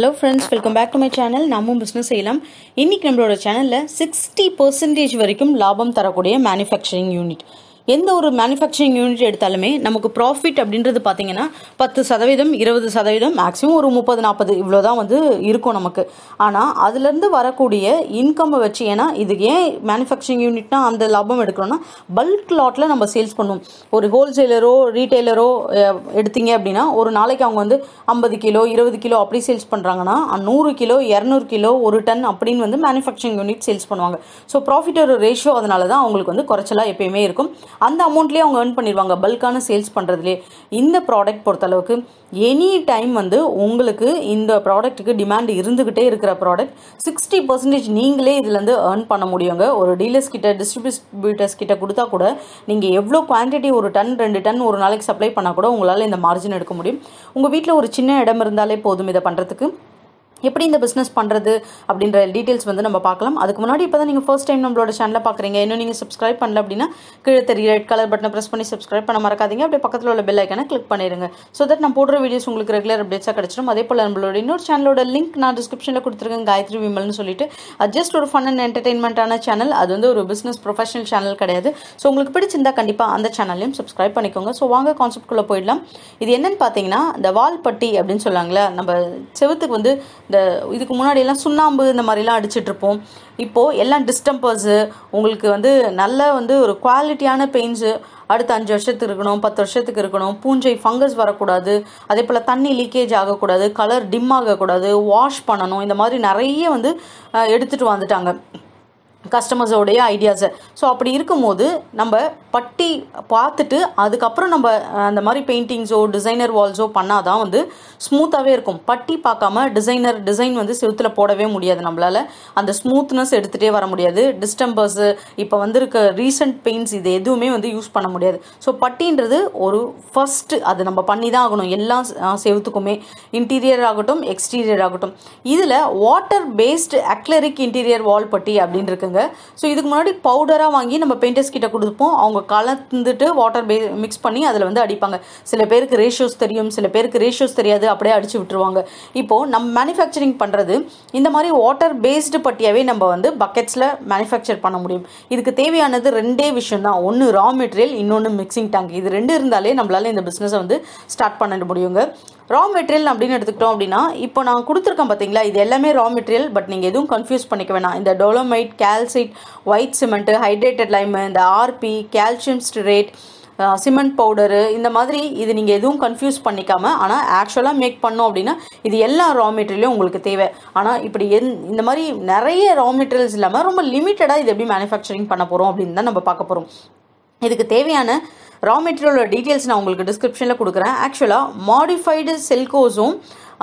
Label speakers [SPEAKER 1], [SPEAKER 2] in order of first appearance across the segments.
[SPEAKER 1] hello friends welcome back to my channel நம்மும் business செய்யலாம் இன்னைக்கு நம்மளோட சேனலில் சிக்ஸ்டி பர்சன்டேஜ் வரைக்கும் லாபம் தரக்கூடிய மேனுஃபேக்சரிங் யூனிட் எந்த ஒரு மேனுஃபேக்சரிங் யூனிட் எடுத்தாலுமே நமக்கு ப்ராஃபிட் அப்படின்றது பார்த்தீங்கன்னா பத்து சதவீதம் இருபது சதவீதம் மேக்ஸிமம் ஒரு முப்பது நாற்பது இவ்வளோ தான் வந்து இருக்கும் நமக்கு ஆனால் அதுலேருந்து வரக்கூடிய இன்கம்மை வச்சு ஏன்னா இது ஏன் மேனுஃபேக்சரிங் யூனிட்னா அந்த லாபம் எடுக்கிறோன்னா பல்க் லாட்டில் நம்ம சேல்ஸ் பண்ணுவோம் ஒரு ஹோல்சேலரோ ரீட்டைலரோ எடுத்தீங்க அப்படின்னா ஒரு நாளைக்கு அவங்க வந்து ஐம்பது கிலோ இருபது கிலோ அப்படி சேல்ஸ் பண்ணுறாங்கன்னா நூறு கிலோ இரநூறு கிலோ ஒரு டன் அப்படின்னு வந்து மேனுஃபேக்சரிங் யூனிட் சேல்ஸ் பண்ணுவாங்க ஸோ ப்ராஃபிட் ஒரு ரேஷியோ அதனால தான் அவங்களுக்கு வந்து குறைச்சலாக எப்பயுமே இருக்கும் அந்த அமௌண்ட்லேயே அவங்க ஏர்ன் பண்ணிடுவாங்க பல்கான சேல்ஸ் பண்ணுறதுலே இந்த ப்ராடக்ட் பொறுத்தளவுக்கு எனி டைம் வந்து உங்களுக்கு இந்த ப்ராடக்ட்டுக்கு டிமாண்ட் இருந்துக்கிட்டே இருக்கிற ப்ராடக்ட் சிக்ஸ்டி பர்சன்டேஜ் நீங்களே இதுலேருந்து ஏர்ன் பண்ண முடியுங்க ஒரு டீலர்ஸ் கிட்ட டிஸ்ட்ரிபியூட்டர்ஸ் கிட்ட கொடுத்தா கூட நீங்கள் எவ்வளோ குவான்டிட்டி ஒரு டன் ரெண்டு டன் ஒரு நாளைக்கு சப்ளை பண்ணால் கூட உங்களால் இந்த மார்ஜின் எடுக்க முடியும் உங்கள் வீட்டில் ஒரு சின்ன இடம் இருந்தாலே போதும் இதை பண்ணுறதுக்கு எப்படி இந்த பிஸ்னஸ் பண்ணுறது அப்படின்ற டீட்டெயில்ஸ் வந்து நம்ம பார்க்கலாம் அதுக்கு முன்னாடி இப்போ தான் நீங்கள் ஃபர்ஸ்ட் டைம் நம்மளோட சேனலை பார்க்குறீங்க இன்னும் நீங்கள் சப்ஸ்கிரைப் பண்ணல அப்படின்னா கீழே தெரிய ரெட் கலர் பட்டனை ப்ரெஸ் பண்ணி சப்ஸ்கிரைப் பண்ண மறக்காதீங்க அப்படியே பக்கத்தில் உள்ள பெல் ஐக்கனை கிளிக் பண்ணிடுங்க ஸோ தட் நான் போடுற வீடியோஸ் உங்களுக்கு ரெகுலர் அப்டேட்ஸாக கிடச்சிடும் அதே போல் நம்மளோட இன்னொரு சேனலோட லிங்க் நான் டிஸ்கிரிப்ஷனில் கொடுத்துருக்கேன் காயத்ரி விமல்னு சொல்லிட்டு அது ஜஸ்ட் ஒரு ஃபன் அண்ட் என்டர்டைன்மெண்ட்டான சேனல் அது வந்து ஒரு பிஸ்னஸ் ப்ரொஃபஷனல் சேனல் கிடையாது ஸோ உங்களுக்கு பிடிச்சிருந்தா கண்டிப்பாக அந்த சேனல்லையும் சப்ஸ்கிரைப் பண்ணிக்கோங்க ஸோ வாங்க கான்செப்ட்குள்ளே போயிடலாம் இது என்னன்னு பார்த்தீங்கன்னா இந்த வால்பட்டி அப்படின்னு சொல்லுவாங்களே நம்ம செவத்துக்கு வந்து இந்த இதுக்கு முன்னாடி எல்லாம் சுண்ணாம்பு இந்த மாதிரிலாம் அடிச்சிட்டு இருப்போம் இப்போது எல்லாம் டிஸ்டம்பர்ஸு உங்களுக்கு வந்து நல்ல வந்து ஒரு குவாலிட்டியான பெயிண்ட்ஸு அடுத்த அஞ்சு வருஷத்துக்கு இருக்கணும் பத்து வருஷத்துக்கு இருக்கணும் பூஞ்சை ஃபங்கஸ் வரக்கூடாது அதே போல் தண்ணி லீக்கேஜ் ஆகக்கூடாது கலர் டிம் ஆகக்கூடாது வாஷ் பண்ணணும் இந்த மாதிரி நிறைய வந்து எடுத்துகிட்டு வந்துட்டாங்க கஸ்டமர்ஸோடைய ஐடியாஸை ஸோ அப்படி இருக்கும்போது நம்ம பட்டி பார்த்துட்டு அதுக்கப்புறம் நம்ம அந்த மாதிரி பெயிண்டிங்ஸோ டிசைனர் வால்ஸோ பண்ணால் தான் வந்து ஸ்மூத்தாகவே இருக்கும் பட்டி பார்க்காம டிசைனர் டிசைன் வந்து செவுத்தில் போடவே முடியாது நம்மளால் அந்த ஸ்மூத்னஸ் எடுத்துகிட்டே வர முடியாது டிஸ்டம்பர்ஸு இப்போ வந்திருக்க ரீசன்ட் பெயிண்ட்ஸ் இது எதுவுமே வந்து யூஸ் பண்ண முடியாது ஸோ பட்டின்றது ஒரு ஃபஸ்ட்டு அது நம்ம பண்ணி தான் ஆகணும் எல்லா செவுத்துக்குமே இன்டீரியர் ஆகட்டும் எக்ஸ்டீரியர் ஆகட்டும் இதில் water based acrylic interior wall putty அப்படின்னு இருக்குங்க ஸோ இதுக்கு முன்னாடி பவுடராக வாங்கி நம்ம பெயிண்டர்ஸ் கிட்ட கொடுப்போம் அவங்க கலந்துட்டு வாட்டர் பே மிக்ஸ் பண்ணி அதில் வந்து அடிப்பாங்க சில பேருக்கு ரேஷியோஸ் தெரியும் சில பேருக்கு ரேஷியோஸ் தெரியாது அப்படியே அடிச்சு விட்டுருவாங்க இப்போது நம்ம மேனுஃபேக்சரிங் பண்ணுறது இந்த மாதிரி வாட்டர் பேஸ்டு பட்டியாகவே நம்ம வந்து பக்கெட்ஸில் மேனுஃபேக்சர் பண்ண முடியும் இதுக்கு தேவையானது ரெண்டே விஷயம் தான் ஒன்று ரா மெட்டீரியல் இன்னொன்று மிக்சிங் டேங்க் இது ரெண்டு இருந்தாலே நம்மளால இந்த பிஸ்னஸை வந்து ஸ்டார்ட் பண்ண முடியுங்க ரா மெட்டீரியல் அப்படின்னு எடுத்துக்கிட்டோம் அப்படின்னா இப்போ நான் கொடுத்துருக்கேன் பார்த்தீங்களா இது எல்லாமே ரா மெட்டீரியல் பட் நீங்கள் எதுவும் கன்ஃபியூஸ் பண்ணிக்க வேணாம் இந்த dolomite calcite white cement hydrated lime இந்த RP calcium stearate cement powder இந்த மாதிரி இது நீங்கள் எதுவும் கன்ஃபியூஸ் பண்ணிக்காமல் ஆனால் ஆக்சுவலாக மேக் பண்ணோம் அப்படின்னா இது எல்லா ரா மெட்டீரியலும் உங்களுக்கு தேவை ஆனால் இப்படி எந் இந்த மாதிரி நிறைய ரா மெட்டீரியல்ஸ் இல்லாமல் ரொம்ப லிமிட்டடாக இது எப்படி மேனுஃபேக்சரிங் பண்ண போகிறோம் அப்படின்னு தான் நம்ம பார்க்க போகிறோம் இதுக்கு தேவையான ரா மெட்டீரியலோட டீட்டெயில்ஸ் நான் உங்களுக்கு டிஸ்கிரிப்ஷனில் கொடுக்குறேன் ஆக்சுவலாக மாடிஃபைடு செல்கோஸும்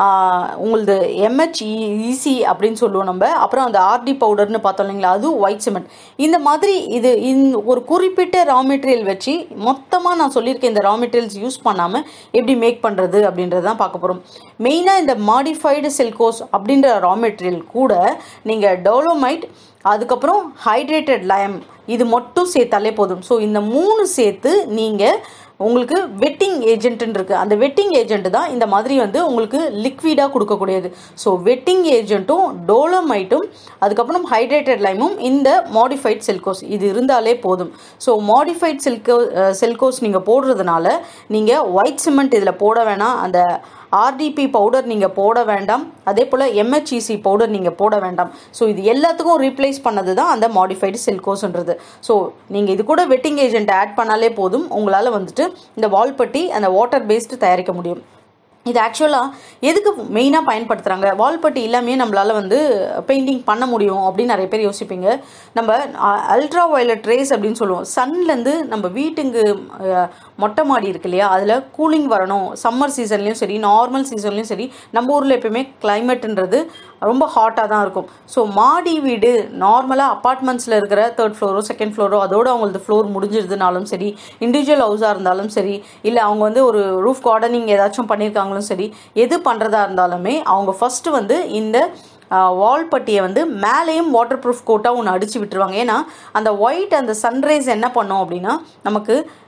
[SPEAKER 1] உங்களது எம்ஹெச் ஈசி அப்படின்னு சொல்லுவோம் நம்ம அப்புறம் அந்த ஆர்டி பவுடர்னு பார்த்தோம் இல்லைங்களா அதுவும் ஒயிட் சிமெண்ட் இந்த மாதிரி இது இந்த ஒரு குறிப்பிட்ட ரா மெட்டீரியல் வச்சு மொத்தமாக நான் சொல்லியிருக்கேன் இந்த ரா மெட்டீரியல்ஸ் யூஸ் பண்ணாமல் எப்படி மேக் பண்ணுறது அப்படின்றது தான் பார்க்க போகிறோம் மெயினாக இந்த மாடிஃபைடு செல்கோஸ் அப்படின்ற ரா மெட்டீரியல் கூட நீங்கள் டெவலோமைட் அதுக்கப்புறம் ஹைட்ரேட்டட் லைம் இது மட்டும் சேர்த்தாலே போதும் ஸோ இந்த மூணு சேர்த்து நீங்கள் உங்களுக்கு வெட்டிங் ஏஜென்ட்னு இருக்குது அந்த வெட்டிங் ஏஜென்ட் தான் இந்த மாதிரி வந்து உங்களுக்கு லிக்விடாக கொடுக்கக்கூடியது ஸோ வெட்டிங் ஏஜென்ட்டும் டோலோமைட்டும் அதுக்கப்புறம் ஹைட்ரேட்டட் லைமும் இந்த மாடிஃபைட் செல்கோஸ் இது இருந்தாலே போதும் ஸோ மாடிஃபைட் செல்கோ செல்கோஸ் நீங்கள் போடுறதுனால நீங்கள் ஒயிட் சிமெண்ட் இதில் போட வேணாம் அந்த ஆர்டிபி பவுடர் நீங்கள் போட வேண்டாம் அதே போல் எம்ஹெச்இசி பவுடர் நீங்கள் போட வேண்டாம் ஸோ இது எல்லாத்துக்கும் ரீப்ளேஸ் பண்ணது தான் அந்த மாடிஃபைடு செல்கோஸ்ன்றது ஸோ நீங்கள் இது கூட வெட்டிங் ஏஜென்ட் ஆட் பண்ணாலே போதும் உங்களால் வந்துட்டு இந்த வால்பட்டி அந்த வாட்டர் பேஸ்டு தயாரிக்க முடியும் இது ஆக்சுவலாக எதுக்கு மெயினாக பயன்படுத்துகிறாங்க வால்பட்டி எல்லாமே நம்மளால் வந்து பெயிண்டிங் பண்ண முடியும் அப்படின்னு நிறைய பேர் யோசிப்பீங்க நம்ம அல்ட்ரா வயலட் ரேஸ் அப்படின்னு சொல்லுவோம் சன்லேருந்து நம்ம வீட்டுக்கு மொட்டை மாடி இருக்கு இல்லையா அதில் கூலிங் வரணும் சம்மர் சீசன்லேயும் சரி நார்மல் சீசன்லேயும் சரி நம்ம ஊரில் எப்பயுமே கிளைமேட்டுன்றது ரொம்ப ஹாட்டாக தான் இருக்கும் ஸோ மாடி வீடு நார்மலாக அப்பார்ட்மெண்ட்ஸில் இருக்கிற தேர்ட் ஃப்ளோரோ செகண்ட் ஃப்ளோரோ அதோட அவங்களது ஃப்ளோர் முடிஞ்சிருதுனாலும் சரி இண்டிவிஜுவல் ஹவுஸாக இருந்தாலும் சரி இல்லை அவங்க வந்து ஒரு ரூஃப் கார்டனிங் ஏதாச்சும் பண்ணியிருக்காங்களும் சரி எது பண்ணுறதா இருந்தாலுமே அவங்க ஃபஸ்ட்டு வந்து இந்த வால் பட்டியை வந்து மேலேயும் வாட்டர் ப்ரூஃப் கோட்டாக ஒன்று அடித்து விட்டுருவாங்க ஏன்னா அந்த ஒயிட் அந்த சன்ரைஸ் என்ன பண்ணோம் அப்படின்னா நமக்கு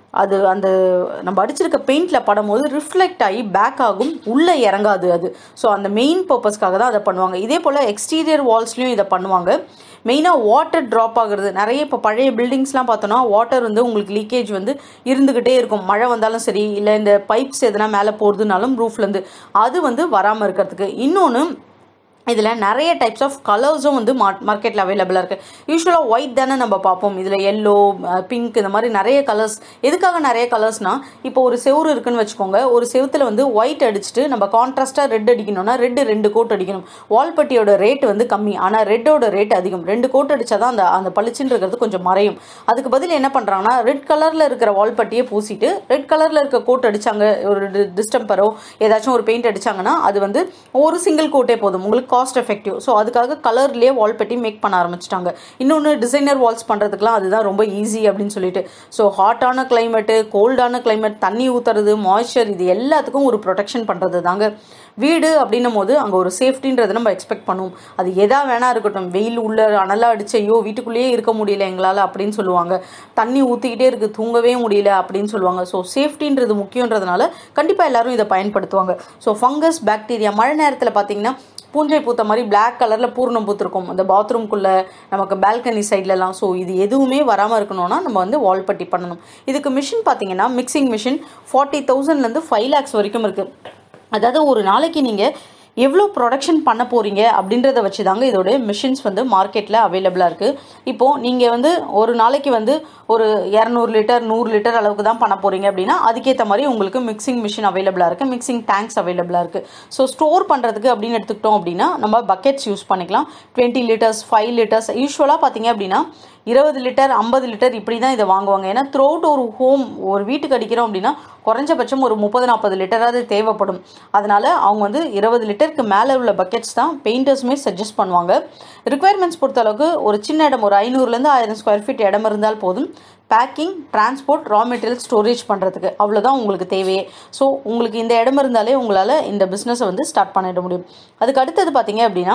[SPEAKER 1] அது அந்த நம்ம அடிச்சிருக்க பெயிண்டில் படும்போது ரிஃப்ளெக்ட் ஆகி பேக் ஆகும் உள்ளே இறங்காது அது ஸோ அந்த மெயின் பர்பஸ்க்காக தான் அதை பண்ணுவாங்க இதே போல் எக்ஸ்டீரியர் வால்ஸ்லையும் இதை பண்ணுவாங்க மெயினாக வாட்டர் ட்ராப் ஆகுறது நிறைய இப்போ பழைய பில்டிங்ஸ்லாம் பார்த்தோன்னா வாட்டர் வந்து உங்களுக்கு லீக்கேஜ் வந்து இருந்துக்கிட்டே இருக்கும் மழை வந்தாலும் சரி இல்லை இந்த பைப்ஸ் எதனா மேலே போகிறதுனாலும் ரூஃப்லேருந்து அது வந்து வராமல் இருக்கிறதுக்கு இன்னொன்று இதில் நிறைய டைப்ஸ் ஆஃப் கலர்ஸும் வந்து மார்க் மார்க்கெட்டில் அவைலபிளாக இருக்குது யூஸ்வலாக ஒயிட் தானே நம்ம பார்ப்போம் இதில் எல்லோ பிங்க் இந்த மாதிரி நிறைய கலர்ஸ் எதுக்காக நிறைய கலர்ஸ்னால் இப்போ ஒரு செவுரு இருக்குன்னு வச்சுக்கோங்க ஒரு செவுத்தில் வந்து ஒயிட் அடிச்சுட்டு நம்ம கான்ட்ராஸ்ட்டாக ரெட் அடிக்கணும்னா ரெட்டு ரெண்டு கோட் அடிக்கணும் வால்பட்டியோட ரேட் வந்து கம்மி ஆனால் ரெட்டோட ரேட் அதிகம் ரெண்டு கோட் அடித்தா தான் அந்த அந்த பளிச்சுன்னு இருக்கிறது கொஞ்சம் மறையும் அதுக்கு பதில் என்ன பண்ணுறாங்கன்னா ரெட் கலரில் இருக்கிற வால்பட்டியை பூசிட்டு ரெட் கலரில் இருக்க கோட் அடித்தாங்க ஒரு டிஸ்டம்பரோ ஏதாச்சும் ஒரு பெயிண்ட் அடித்தாங்கன்னா அது வந்து ஒரு சிங்கிள் கோட்டே போதும் உங்களுக்கு காஸ்ட் எஃபெக்டிவ் ஸோ அதுக்காக கலர்லேயே வால் பெட்டி மேக் பண்ண ஆரம்பிச்சிட்டாங்க இன்னொன்று டிசைனர் வால்ஸ் பண்ணுறதுக்குலாம் அதுதான் ரொம்ப ஈஸி அப்படின்னு சொல்லிட்டு ஸோ ஹாட்டான கிளைமேட்டு கோல்டான கிளைமேட் தண்ணி ஊற்றுறது மாய்ஸ்சர் இது எல்லாத்துக்கும் ஒரு ப்ரொடெக்ஷன் பண்ணுறது தாங்க வீடு அப்படின்னும் போது அங்கே ஒரு சேஃப்டின்றதை நம்ம எக்ஸ்பெக்ட் பண்ணுவோம் அது எதா வேணா இருக்கட்டும் வெயில் உள்ள அனலாக அடிச்சு ஐயோ வீட்டுக்குள்ளேயே இருக்க முடியல எங்களால் அப்படின்னு சொல்லுவாங்க தண்ணி ஊற்றிக்கிட்டே இருக்குது தூங்கவே முடியல அப்படின்னு சொல்லுவாங்க ஸோ சேஃப்டின்றது முக்கியன்றதுனால கண்டிப்பாக எல்லாரும் இதை பயன்படுத்துவாங்க ஸோ ஃபங்கஸ் பாக்டீரியா மழை நேரத்தில் பார்த்தீங்கன்னா பூஞ்சை பூத்த மாதிரி பிளாக் கலரில் பூர்ணம் பூத்திருக்கும் அந்த பாத்ரூம்குள்ளே நமக்கு பால்கனி சைட்லலாம் ஸோ இது எதுவுமே வராமல் இருக்கணும்னா நம்ம வந்து வால் பட்டி பண்ணணும் இதுக்கு மிஷின் பார்த்தீங்கன்னா மிக்சிங் மிஷின் ஃபார்ட்டி தௌசண்ட்லேருந்து ஃபைவ் லேக்ஸ் வரைக்கும் இருக்குது அதாவது ஒரு நாளைக்கு நீங்கள் எவ்வளோ ப்ரொடக்ஷன் பண்ண போகிறீங்க அப்படின்றத வச்சு தாங்க இதோட மிஷின்ஸ் வந்து மார்க்கெட்டில் அவைலபிளாக இருக்குது இப்போது நீங்கள் வந்து ஒரு நாளைக்கு வந்து ஒரு இரநூறு லிட்டர் நூறு லிட்டர் அளவுக்கு தான் பண்ண போகிறீங்க அப்படின்னா அதுக்கேற்ற மாதிரி உங்களுக்கு மிக்சிங் மிஷின் அவைலபிளாக இருக்குது மிக்சிங் டேங்க்ஸ் அவைலபிளாக இருக்குது ஸோ ஸ்டோர் பண்ணுறதுக்கு அப்படின்னு எடுத்துக்கிட்டோம் அப்படின்னா நம்ம பக்கெட்ஸ் யூஸ் பண்ணிக்கலாம் டுவெண்ட்டி லிட்டர்ஸ் ஃபைவ் லிட்டர்ஸ் யூஸ்வலாக பார்த்தீங்க அப்படின்னா இருபது லிட்டர் ஐம்பது லிட்டர் இப்படி தான் இதை வாங்குவாங்க ஏன்னா த்ரூ அவுட் ஒரு ஹோம் ஒரு வீட்டுக்கு அடிக்கிறோம் அப்படின்னா குறைஞ்சபட்சம் ஒரு முப்பது நாற்பது லிட்டராவது தேவைப்படும் அதனால அவங்க வந்து இருபது லிட்டருக்கு மேலே உள்ள பக்கெட்ஸ் தான் பெயிண்டர்ஸுமே சஜஸ்ட் பண்ணுவாங்க ரிக்குவயர்மெண்ட்ஸ் பொறுத்தளவுக்கு ஒரு சின்ன இடம் ஒரு ஐநூறுலேருந்து ஆயிரம் ஸ்கொயர் ஃபீட் இடம் இருந்தால் போதும் packing transport raw material storage பண்ணுறதுக்கு அவ்வளோதான் உங்களுக்கு தேவையே ஸோ உங்களுக்கு இந்த இடம் இருந்தாலே உங்களால் இந்த பிஸ்னஸை வந்து ஸ்டார்ட் பண்ணிட முடியும் அதுக்கு அடுத்தது பார்த்தீங்க அப்படின்னா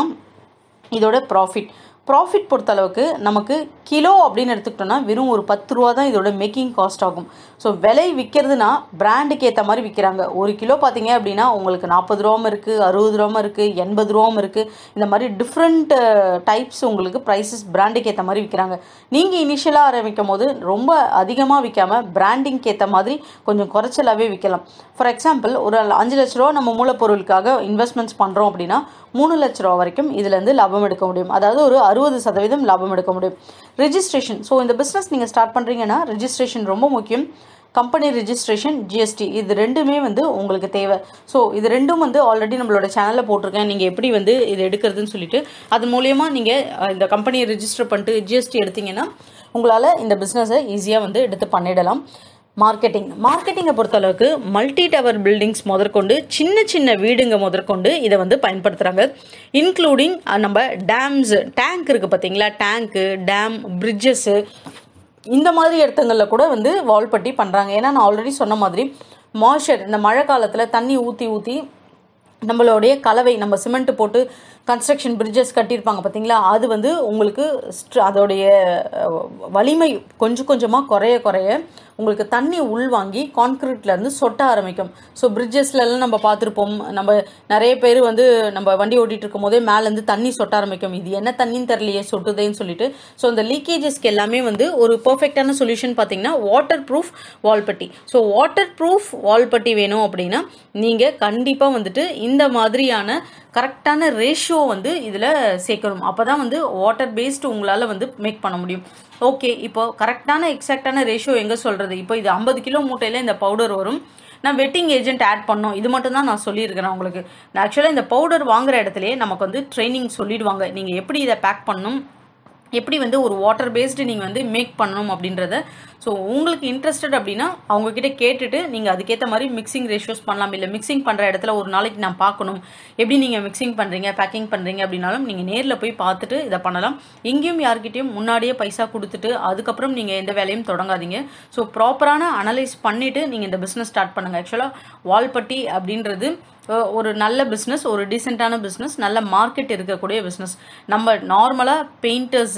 [SPEAKER 1] இதோட ப்ராஃபிட் ப்ராஃபிட் பொறுத்தளவுக்கு நமக்கு கிலோ அப்படின்னு எடுத்துக்கிட்டோம்னா வெறும் ஒரு பத்து ரூபா தான் இதோட மேக்கிங் காஸ்ட் ஆகும் ஸோ விலை விற்கிறதுனா பிராண்டுக்கு ஏற்ற மாதிரி விற்கிறாங்க ஒரு கிலோ பார்த்தீங்க அப்படின்னா உங்களுக்கு நாற்பது ரூபாவும் இருக்குது அறுபது ரூபாவும் இருக்குது எண்பது ரூபாவும் இருக்குது இந்த மாதிரி டிஃப்ரெண்ட் டைப்ஸ் உங்களுக்கு ப்ரைஸஸ் பிராண்டுக்கு ஏற்ற மாதிரி விற்கிறாங்க நீங்கள் இனிஷியலாக ஆரம்பிக்கும் போது ரொம்ப அதிகமாக விற்காம பிராண்டிங்க்கு ஏற்ற மாதிரி கொஞ்சம் குறைச்சலாகவே விற்கலாம் ஃபார் எக்ஸாம்பிள் ஒரு அஞ்சு லட்ச ரூபா நம்ம மூலப்பொருளுக்காக இன்வெஸ்ட்மெண்ட்ஸ் பண்ணுறோம் அப்படின்னா மூணு லட்ச ரூபா வரைக்கும் இதுலேருந்து லாபம் எடுக்க முடியும் அதாவது ஒரு அறுபது சதவீதம் லாபம் எடுக்க முடியும் ரெஜிஸ்ட்ரேஷன் ஸோ இந்த பிஸ்னஸ் நீங்கள் ஸ்டார்ட் பண்ணுறீங்கன்னா ரெஜிஸ்ட்ரேஷன் ரொம்ப முக்கியம் கம்பெனி ரெஜிஸ்ட்ரேஷன் ஜிஎஸ்டி இது ரெண்டுமே வந்து உங்களுக்கு தேவை ஸோ இது ரெண்டும் வந்து ஆல்ரெடி நம்மளோட சேனலில் போட்டிருக்கேன் நீங்கள் எப்படி வந்து இது எடுக்கிறதுன்னு சொல்லிட்டு அது மூலயமா நீங்கள் இந்த கம்பெனியை ரெஜிஸ்டர் பண்ணிட்டு ஜிஎஸ்டி எடுத்தீங்கன்னா உங்களால் இந்த பிஸ்னஸை ஈஸியாக வந்து எடுத்து பண்ணிடலாம் மார்க்கெட்டிங் மார்க்கெட்டிங்கை பொறுத்தளவுக்கு மல்டி டவர் பில்டிங்ஸ் முதற்கொண்டு சின்ன சின்ன வீடுங்க முதற்கொண்டு இதை வந்து பயன்படுத்துகிறாங்க இன்க்ளூடிங் நம்ம டேம்ஸு டேங்க் இருக்குது பார்த்தீங்களா டேங்க்கு டேம் பிரிட்ஜஸ்ஸு இந்த மாதிரி இடத்துங்களில் கூட வந்து வால்பட்டி பண்ணுறாங்க ஏன்னா நான் ஆல்ரெடி சொன்ன மாதிரி மாய்ச்சர் இந்த மழை காலத்தில் தண்ணி ஊற்றி ஊற்றி நம்மளுடைய கலவை நம்ம சிமெண்ட் போட்டு கன்ஸ்ட்ரக்ஷன் பிரிட்ஜஸ் கட்டியிருப்பாங்க பார்த்தீங்களா அது வந்து உங்களுக்கு ஸ்ட்ர- அதோடைய அஹ், வலிமை கொஞ்சம் கொஞ்சமாக குறைய குறைய உங்களுக்கு தண்ணி உள்வாங்கி கான்கிரீட்லேருந்து சொட்ட ஆரம்பிக்கும் ஸோ பிரிட்ஜஸ்லலாம் நம்ம பார்த்துருப்போம் நம்ம நிறைய பேர் வந்து நம்ம வண்டி ஓட்டிகிட்டு இருக்கும் போதே மேலேருந்து தண்ணி சொட்ட ஆரம்பிக்கும் இது என்ன தண்ணின்னு தெரியலையே சொட்டுதேன்னு சொல்லிட்டு ஸோ இந்த லீக்கேஜஸ்க்கு எல்லாமே வந்து ஒரு பர்ஃபெக்டான சொல்யூஷன் பார்த்தீங்கன்னா waterproof wall putty so waterproof wall putty வேணும் அப்படின்னா நீங்கள் கண்டிப்பாக வந்துட்டு இந்த மாதிரியான கரெக்டான ரேஷியோ வந்து இதில் சேர்க்கணும் அப்போ தான் வந்து வாட்டர் பேஸ்டு உங்களால் வந்து மேக் பண்ண முடியும் ஓகே இப்போ கரெக்டான எக்ஸாக்டான ரேஷியோ எங்கே சொல்கிறது இப்போ இது ஐம்பது கிலோ மூட்டையில் இந்த பவுடர் வரும் நான் வெட்டிங் ஏஜென்ட் ஆட் பண்ணோம் இது மட்டும் தான் நான் சொல்லியிருக்கிறேன் உங்களுக்கு ஆக்சுவலாக இந்த பவுடர் வாங்குற இடத்துலயே நமக்கு வந்து ட்ரைனிங் சொல்லிடுவாங்க நீங்கள் எப்படி இதை பேக் பண்ணணும் எப்படி வந்து ஒரு வாட்டர் பேஸ்டு நீங்கள் வந்து மேக் பண்ணணும் அப்படின்றத ஸோ உங்களுக்கு இன்ட்ரெஸ்டட் அப்படின்னா அவங்கக்கிட்ட கேட்டுட்டு நீங்கள் அதுக்கேற்ற மாதிரி மிக்சிங் ரேஷியோஸ் பண்ணலாம் இல்லை மிக்சிங் பண்ணுற இடத்துல ஒரு நாளைக்கு நான் பார்க்கணும் எப்படி நீங்கள் மிக்சிங் பண்ணுறீங்க பேக்கிங் பண்ணுறீங்க அப்படின்னாலும் நீங்கள் நேரில் போய் பார்த்துட்டு இதை பண்ணலாம் எங்கேயும் யார்கிட்டயும் முன்னாடியே பைசா கொடுத்துட்டு அதுக்கப்புறம் நீங்கள் எந்த வேலையும் தொடங்காதீங்க ஸோ ப்ராப்பரான அனலைஸ் பண்ணிவிட்டு நீங்கள் இந்த பிஸ்னஸ் ஸ்டார்ட் பண்ணுங்கள் ஆக்சுவலாக வால்பட்டி அப்படின்றது அஹ், ஒரு நல்ல பிஸ்னஸ் ஒரு டீசெண்டான பிஸ்னஸ் நல்ல மார்க்கெட் இருக்கக்கூடிய பிஸ்னஸ் நம்ம நார்மலாக பெயிண்டர்ஸு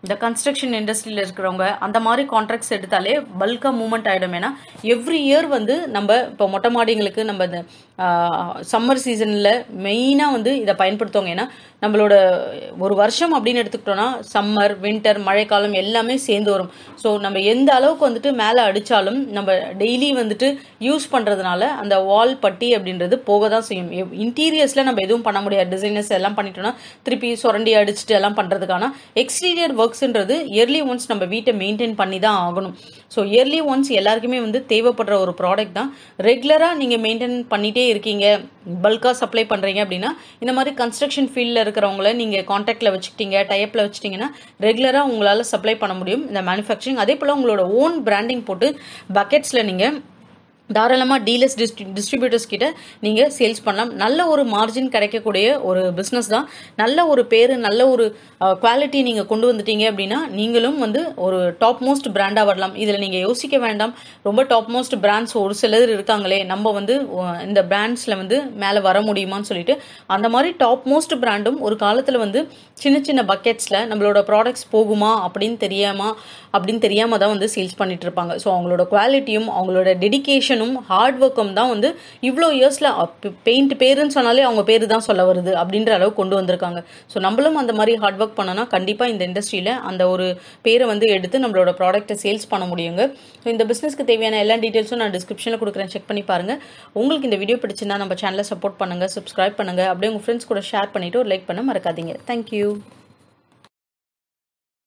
[SPEAKER 1] இந்த கன்ஸ்ட்ரக்ஷன் இண்டஸ்ட்ரியில் இருக்கிறவங்க அந்த மாதிரி கான்ட்ராக்ட்ஸ் எடுத்தாலே பல்காக மூவ்மெண்ட் ஆகிடும் ஏன்னா எவ்ரி இயர் வந்து நம்ம இப்போ மொட்டை மாடிங்களுக்கு நம்ம இந்த சம்மர் சீசனில் மெயினாக வந்து இதை பயன்படுத்துவாங்க ஏன்னா நம்மளோட ஒரு வருஷம் அப்படின்னு எடுத்துக்கிட்டோம்னா சம்மர் வின்டர் மழைக்காலம் எல்லாமே சேர்ந்து வரும் ஸோ நம்ம எந்த அளவுக்கு வந்துட்டு மேலே அடித்தாலும் நம்ம டெய்லி வந்துட்டு யூஸ் பண்ணுறதுனால அந்த வால் பட்டி அப்படின்றது போக தான் செய்யும் இன்டீரியர்ஸில் நம்ம எதுவும் பண்ண முடியாது டிசைனர்ஸ் எல்லாம் பண்ணிட்டோம்னா திருப்பி சுரண்டி அடிச்சுட்டு எல்லாம் பண்ணுறதுக்கான எக்ஸ்டீரியர் ஒர்க்ஸ்ன்றது இயர்லி ஒன்ஸ் நம்ம வீட்டை மெயின்டைன் பண்ணி தான் ஆகணும் ஸோ இயர்லி ஒன்ஸ் எல்லாருக்குமே வந்து தேவைப்படுற ஒரு ப்ராடக்ட் தான் ரெகுலராக நீங்கள் மெயின்டைன் பண்ணிகிட்டே இருக்கீங்க பல்காக சப்ளை பண்ணுறீங்க அப்படின்னா இந்த மாதிரி கன்ஸ்ட்ரக்ஷன் ஃபீல்டில் இருக்கிறவங்கள நீங்கள் காண்டாக்டில் வச்சுக்கிட்டீங்க டைப்பில் வச்சுட்டிங்கன்னா ரெகுலராக உங்களால் சப்ளை பண்ண முடியும் இந்த மேனுஃபேக்சரிங் அதே போல் உங்களோட ஓன் பிராண்டிங் போட்டு பக்கெட்ஸில் நீங்கள் தாராளமாக டீலர்ஸ் டிஸ்ட்ரி டிஸ்ட்ரிபியூட்டர்ஸ் கிட்ட நீங்கள் சேல்ஸ் பண்ணலாம் நல்ல ஒரு மார்ஜின் கிடைக்கக்கூடிய ஒரு பிஸ்னஸ் தான் நல்ல ஒரு பேர் நல்ல ஒரு குவாலிட்டி நீங்கள் கொண்டு வந்துட்டீங்க அப்படின்னா நீங்களும் வந்து ஒரு டாப் மோஸ்ட் பிராண்டாக வரலாம் இதில் நீங்கள் யோசிக்க வேண்டாம் ரொம்ப டாப் மோஸ்ட் பிராண்ட்ஸ் ஒரு சிலர் இருக்காங்களே நம்ம வந்து அஹ், இந்த பிராண்ட்ஸில் வந்து மேலே வர முடியுமான்னு சொல்லிட்டு அந்த மாதிரி டாப் மோஸ்ட் பிராண்டும் ஒரு காலத்தில் வந்து சின்ன சின்ன பக்கெட்ஸில் நம்மளோட ப்ராடக்ட்ஸ் போகுமா அப்படின்னு தெரியாமா அப்படின்னு தெரியாமல் தான் வந்து சேல்ஸ் பண்ணிட்டு இருப்பாங்க ஸோ அவங்களோட குவாலிட்டியும் அவங்களோட டெடிகேஷனும் ஹார்ட் ஒர்க்கும் தான் வந்து இவ்வளோ இயர்ஸில் பெயிண்ட் பேருன்னு சொன்னாலே அவங்க பேர் தான் சொல்ல வருது அப்படின்ற அளவு கொண்டு வந்திருக்காங்க ஸோ நம்மளும் அந்த மாதிரி ஹார்ட் ஒர்க் பண்ணோன்னா கண்டிப்பாக இந்த இண்டஸ்ட்ரியில் அந்த ஒரு பேரை வந்து எடுத்து நம்மளோட ப்ராடக்ட்டை சேல்ஸ் பண்ண முடியுங்க ஸோ இந்த பிஸ்னஸ்க்கு தேவையான எல்லா டீட்டெயில்ஸும் நான் டிஸ்கிரிப்ஷனில் கொடுக்குறேன் செக் பண்ணி பாருங்கள் உங்களுக்கு இந்த வீடியோ பிடிச்சிருந்தா நம்ம சேனலை சப்போர்ட் பண்ணுங்கள் சப்ஸ்கிரைப் பண்ணுங்கள் அப்படியே உங்கள் ஃப்ரெண்ட்ஸ் கூட ஷேர் பண்ணிவிட்டு ஒரு லைக் பண்ண மறக்காதீங்க தேங்க்யூ